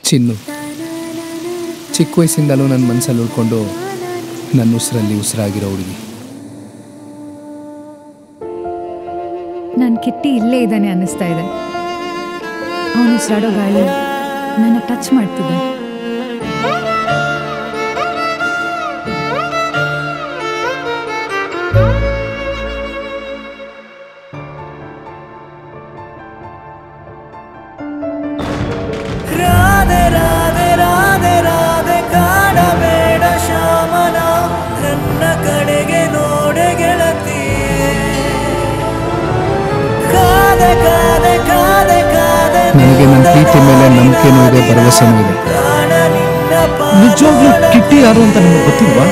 ಚಿನ್ನು ಚಿಕ್ಕ ವಯಸ್ಸಿಂದಲೂ ನನ್ನ ಮನಸ್ಸಲ್ಲಿ ಉಳ್ಕೊಂಡು ನನ್ನ ಉಸಿರಲ್ಲಿ ಉಸಿರಾಗಿರೋ ಹುಡುಗಿ ನನ್ನ ಕಿಟ್ಟಿ ಇಲ್ಲೇ ಇದ್ದಾನೆ ಅನ್ನಿಸ್ತಾ ಇದೆ ಅವನು ಉಸಿರಾಡೋ ಗಾಳಿ ನನ್ನ ಟಚ್ ಮಾಡ್ತಿದ್ದೆ ರಾಧೆ ರಾಧೆ ರಾಧೆ ರಾಧೆ ಕಾಡಬೇಡ ಶ್ಯಾಮನ ನನ್ನ ಕಡೆಗೆ ನೋಡೆ ಗೆಳತಿ ಕಾದೆ ಕಾದೆ ಕಾದೆ ಕಾದೆ ನನಗೆ ನನ್ನ ಪ್ರೀತಿ ಮೇಲೆ ನಂಬಿಕೆನೂ ಇದೆ ಭರವಸೆನೂ ಇದೆ ಪ್ರಾಣ ನಿನ್ನ ನಿಜವಾಗ್ಲೂ ಕಿಟ್ಟಿ ಯಾರು ಅಂತ ನಿಮಗೆ ಗೊತ್ತಿಲ್ವಾ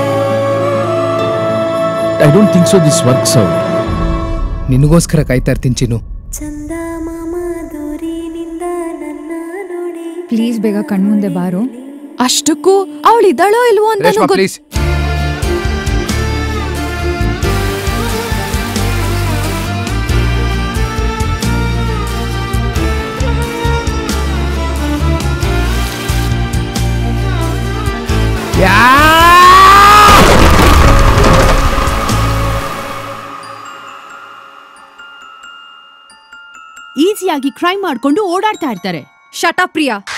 I don't think so this works out ನಿನಗೋಸ್ಕರ ಕಾಯ್ತಾ ಇರ್ತೀನಿ ಚಿನ್ನು ಚಂದ ಮಾಮ ದೂರಿನಿಂದ ನನ್ನ ನೋಡಿ ಪ್ಲೀಸ್ ಬೇಗ ಕಣ್ಮುಂದೆ ಬಾರೋ ಅಷ್ಟಕ್ಕೂ ಅವಳು ಇದ್ದಾಳೋ ಇಲ್ವೋ ಅಂತ ರೇಷ್ಮಾ ಪ್ಲೀಸ್ ಈಸಿಯಾಗಿ ಕ್ರೈ ಮಾಡ್ಕೊಂಡು ಓಡಾಡ್ತಾ ಇರ್ತಾರೆ ಶಟ ಪ್ರಿಯಾ